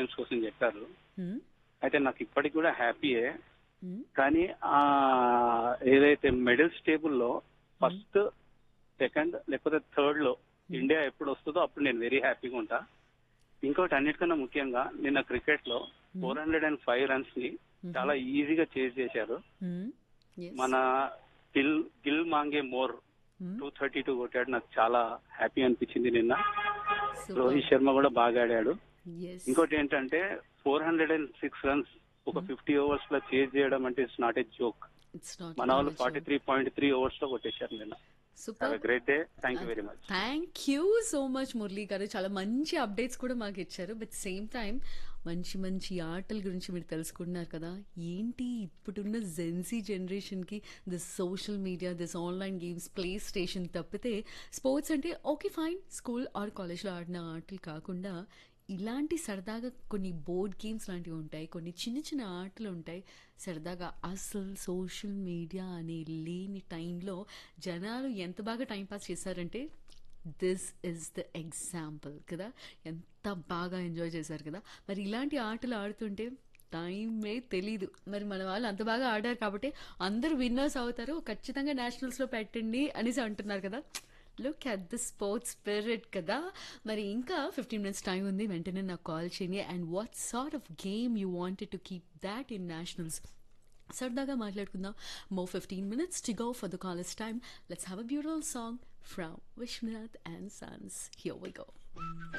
Games కోసం చెప్పారు మ్మ్. అయితే నాకు ఇప్పటికి కూడా హ్యాపీయే మ్మ్. కానీ ఆ ఏదైతే మెడల్స్ టేబుల్లో ఫస్ట్ సెకండ్ లేకపోతే థర్డ్ లో ఇండియా ఎప్పుడు వస్తుందో అప్పుడు నేను వెరీ హ్యాపీగా ఉంటా ఇంకోటి అన్నిటికన్నా ముఖ్యంగా నిన్న క్రికెట్ లో four hundred and five runs ని చాలా ఈజీగా చేజ్ చేశారు మ్మ్. Yes. మన గిల్ గిల్ మాంగే మోర్ మ్మ్. టూ థర్టీ టూ కొట్టాడు నాకు చాలా హ్యాపీ అనిపించింది నిన్న Super. రోహిత్ శర్మ కూడా బాగా ఆడాడు Yes. ఇంకోటి ఏంటంటే four hundred and six runs ఒక ఫిఫ్టీ ఓవర్స్ లో చేజ్ చేయడం అంటే it's not a joke It's not మన వాళ్ళు a forty joke. Three point three overs లో కొట్టేశారు నిన్న Super. Have great day thank you very much thank you so much Murali గారు చాలా మంచి అప్డేట్స్ కూడా మాకు ఇచ్చారు బట్ సేమ్ టైం మంచి మంచి ఆటల గురించి మీరు తెలుసుకుంటున్నారు కదా ఏంటి ఇప్పుడున్న జెన్సీ జనరేషన్కి this social media this online games play station తప్పితే స్పోర్ట్స్ అంటే ఓకే ఫైన్ స్కూల్ ఆర్ కాలేజ్లో ఆడిన ఆటలు కాకుండా ఇలాంటి సరదాగా కొన్ని బోర్డ్ గేమ్స్ లాంటివి ఉంటాయి కొన్ని చిన్న చిన్న ఆటలు ఉంటాయి సరదాగా అసలు సోషల్ మీడియా అనే లేని టైంలో జనాలు ఎంత బాగా టైంపాస్ చేశారంటే దిస్ ఇస్ ద ఎగ్జాంపుల్ కదా ఎంత బాగా ఎంజాయ్ చేశారు కదా మరి ఇలాంటి ఆటలు ఆడుతుంటే టైమే తెలీదు మరి మన వాళ్ళు అంత బాగా ఆడారు కాబట్టి అందరూ విన్నర్స్ అవుతారు ఖచ్చితంగా నేషనల్స్లో పెట్టండి అనేసి అంటున్నారు కదా look at the sports spirit కదా మరి ఇంకా ఫిఫ్టీన్ మినిట్స్ టైం ఉంది వెంటనే నాకు కాల్ చేయండి and what sort of game you wanted to keep that in nationals సరదాగా మాట్లాడుకుందాం more fifteen minutes to go for the college time let's have a beautiful song from Vishwanath and sons here we go